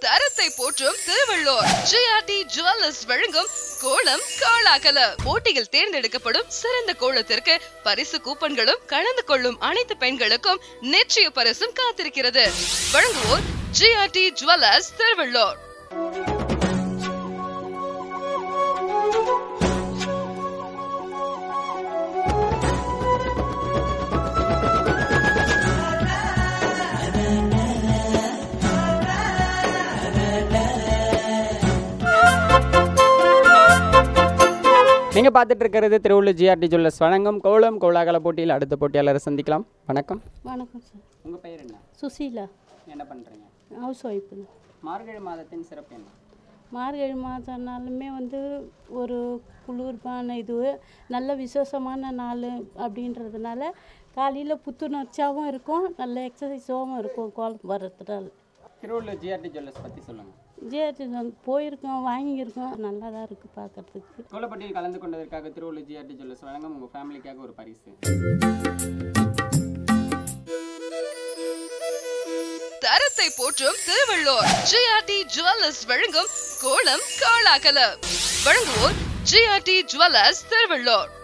தரத்தை போற்றும் Tiruvallur GRT jewellers வழங்கும் கோலம் கோலாகல போட்டியில் தேர்ந்தெடுக்கப்படும் சிறந்த கோலத்திற்கு பரிசு கூப்பன்களும் கலந்து கொள்ளும் அனைத்து பெண்களுக்கும் நிச்சய பரிசும் காத்திருக்கிறது வழங்குவோர் ஜிஆர்டி ஜுவல்லர்ஸ் திருவள்ளூர் நீங்கள் பார்த்துட்டு இருக்கிறது திருவள்ளூர் ஜிஆர்டி ஜுவல்லர்ஸ் வணங்கம் கோலம் கோலாகல போட்டியில் அடுத்த போட்டியாளரை சந்திக்கலாம் வணக்கம் வணக்கம் சார் உங்கள் பெயர் என்ன சுசீலா என்ன பண்ணுறீங்க ஹவுஸ் ஒய்ஃபு மார்கழி மாதத்தின் சிறப்பு என்ன மார்கழி மாதம்னாலுமே வந்து ஒரு குளிர்பான இது நல்ல விசேஷமான நாள் அப்படின்றதுனால காலையில் புத்துணர்ச்சியாகவும் இருக்கும் நல்ல எக்ஸசைஸாகவும் இருக்கும் கோலம் வர்றதுனால திருவள்ளூர் ஜிஆர்டி ஜுவல்லர்ஸ் பற்றி சொல்லுங்கள் ஜிஆர்டி போயிருக்கோம் வாங்கியிருக்கோம் நல்லா தான் இருக்குது பார்க்கறதுக்கு கோலப்பட்டியில் கலந்து கொண்டதற்காக திருவள்ளூர் ஜிஆர்டி ஜுவல்லர்ஸ் வழங்கும் உங்கள் ஃபேமிலிக்காக ஒரு பரிசு தரத்தை போற்றும் திருவள்ளூர் ஜிஆர்டி ஜுவல்லர்ஸ் வழங்கும் கோலம் கோலாகல வழங்குவோர் ஜிஆர்டி ஜுவல்லர்ஸ் திருவள்ளூர்